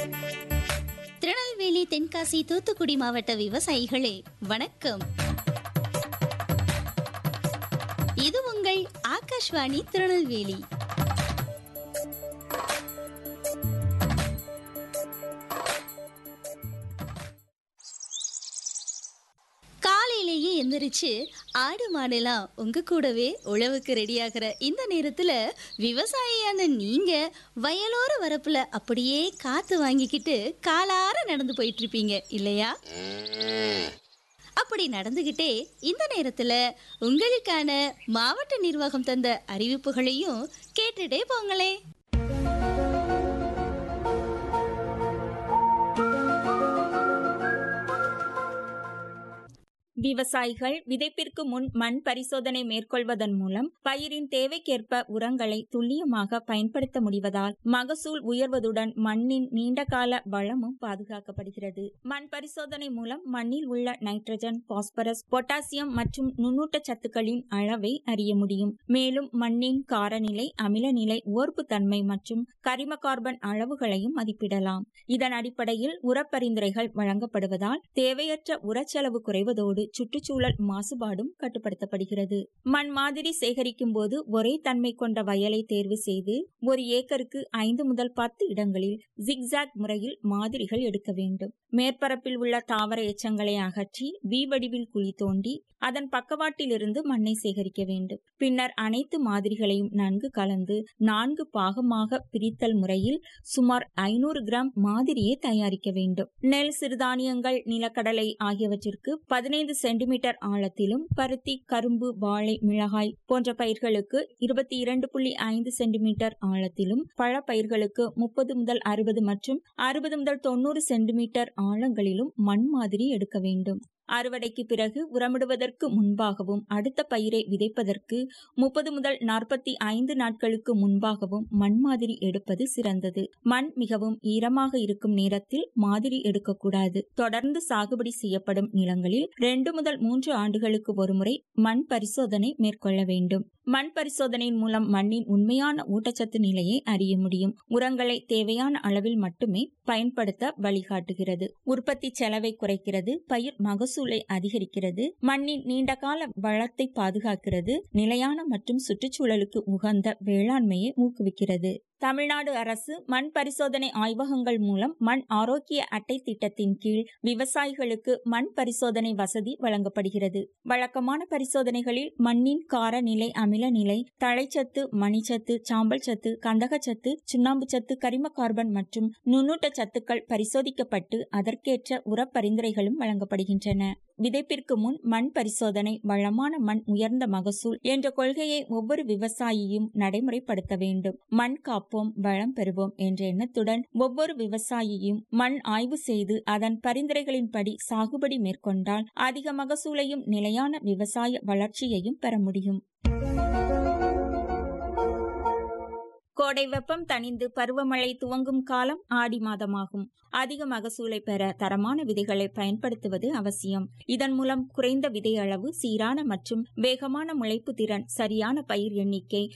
திருநெல்வேலி தென்காசி தூத்துக்குடி மாவட்ட விவசாயிகளே வணக்கம் இது உங்கள் ஆகாஷ்வாணி திருநெல்வேலி காலையிலேயே எந்திரிச்சு ஆடு மாடெல்லாம் உங்க கூடவே உழவுக்கு ரெடியாகிற இந்த நேரத்துல விவசாயியான நீங்க வயலோர வரப்புல அப்படியே காத்து வாங்கிக்கிட்டு காலார நடந்து போயிட்டு இருப்பீங்க இல்லையா அப்படி நடந்துகிட்டே இந்த நேரத்துல உங்களுக்கான மாவட்ட நிர்வாகம் தந்த அறிவிப்புகளையும் கேட்டுட்டே போங்களே விவசாயிகள் விதைப்பிற்கு முன் மண் பரிசோதனை மேற்கொள்வதன் மூலம் பயிரின் தேவைக்கேற்ப உரங்களை துல்லியமாக பயன்படுத்த முடிவதால் மகசூல் உயர்வதுடன் மண்ணின் நீண்டகால வளமும் பாதுகாக்கப்படுகிறது மண் பரிசோதனை மூலம் மண்ணில் உள்ள நைட்ரஜன் பாஸ்பரஸ் பொட்டாசியம் மற்றும் நுண்ணூட்ட சத்துக்களின் அளவை அறிய முடியும் மேலும் மண்ணின் காரநிலை அமிலநிலை ஓர்ப்புத்தன்மை மற்றும் கரிம கார்பன் அளவுகளையும் மதிப்பிடலாம் இதன் அடிப்படையில் உரப்பரிந்துரைகள் வழங்கப்படுவதால் தேவையற்ற உரச்செலவு குறைவதோடு சுற்றுச்சூழல் மாசுபாடும் கட்டுப்படுத்தப்படுகிறது மண் மாதிரி சேகரிக்கும் போது ஒரே தன்மை கொண்ட வயலை தேர்வு செய்து ஒரு ஏக்கருக்கு ஐந்து முதல் பத்து இடங்களில் ஜிக்ஜாக் முறையில் மாதிரிகள் எடுக்க வேண்டும் மேற்பரப்பில் உள்ள தாவர எச்சங்களை அகற்றி வி வடிவில் குழி தோண்டி அதன் பக்கவாட்டிலிருந்து மண்ணை சேகரிக்க வேண்டும் பின்னர் அனைத்து மாதிரிகளையும் நன்கு கலந்து நான்கு பாகமாக பிரித்தல் முறையில் சுமார் ஐநூறு கிராம் மாதிரியை தயாரிக்க வேண்டும் நெல் சிறுதானியங்கள் நிலக்கடலை ஆகியவற்றிற்கு பதினைந்து சென்டிமீட்டர் ஆழத்திலும் பருத்தி கரும்பு வாழை மிளகாய் போன்ற பயிர்களுக்கு இருபத்தி இரண்டு புள்ளி ஐந்து சென்டிமீட்டர் ஆழத்திலும் பழ பயிர்களுக்கு முப்பது முதல் அறுபது மற்றும் அறுபது முதல் தொண்ணூறு சென்டிமீட்டர் ஆழங்களிலும் மண் மாதிரி எடுக்க வேண்டும் அறுவடைக்கு பிறகு உரமிடுவதற்கு முன்பாகவும் அடுத்த பயிரை விதைப்பதற்கு முப்பது முதல் நாற்பத்தி ஐந்து நாட்களுக்கு முன்பாகவும் மண் மாதிரி எடுப்பது சிறந்தது மண் மிகவும் ஈரமாக இருக்கும் நேரத்தில் மாதிரி எடுக்கக்கூடாது தொடர்ந்து சாகுபடி செய்யப்படும் நிலங்களில் ரெண்டு முதல் மூன்று ஆண்டுகளுக்கு ஒருமுறை மண் பரிசோதனை மேற்கொள்ள வேண்டும் மண் பரிசோதனையின் மூலம் மண்ணின் உண்மையான ஊட்டச்சத்து நிலையை அறிய முடியும் உரங்களை தேவையான அளவில் மட்டுமே பயன்படுத்த வழிகாட்டுகிறது உற்பத்தி செலவை குறைக்கிறது பயிர் மகசூலை அதிகரிக்கிறது மண்ணின் நீண்டகால வளத்தை பாதுகாக்கிறது நிலையான மற்றும் சுற்றுச்சூழலுக்கு உகந்த வேளாண்மையை ஊக்குவிக்கிறது தமிழ்நாடு அரசு மண் பரிசோதனை ஆய்வகங்கள் மூலம் மண் ஆரோக்கிய அட்டை திட்டத்தின் கீழ் விவசாயிகளுக்கு மண் பரிசோதனை வசதி வழங்கப்படுகிறது வழக்கமான பரிசோதனைகளில் மண்ணின் கார நிலை அமில நிலை தழைச்சத்து மணிச்சத்து சாம்பல் சத்து கந்தகச்சத்து சுண்ணாம்பு சத்து கரிம கார்பன் மற்றும் நுண்ணூட்ட சத்துக்கள் பரிசோதிக்கப்பட்டு அதற்கேற்ற உர பரிந்துரைகளும் வழங்கப்படுகின்றன விதைப்பிற்கு முன் மண் பரிசோதனை வளமான மண் உயர்ந்த மகசூல் என்ற கொள்கையை ஒவ்வொரு விவசாயியும் நடைமுறைப்படுத்த வேண்டும் மண் காப்போம் வளம் பெறுவோம் என்ற எண்ணத்துடன் ஒவ்வொரு விவசாயியும் மண் ஆய்வு செய்து அதன் பரிந்துரைகளின்படி சாகுபடி மேற்கொண்டால் அதிக மகசூலையும் நிலையான விவசாய வளர்ச்சியையும் பெற முடியும் கோடை வெப்பம் தணிந்து பருவமழை துவங்கும் காலம் ஆடி மாதமாகும் அதிக மகசூலை பெற தரமான விதைகளை பயன்படுத்துவது அவசியம் இதன் மூலம் குறைந்த விதை அளவு சீரான மற்றும் வேகமான முளைப்பு திறன் சரியான பயிர் எண்ணிக்கை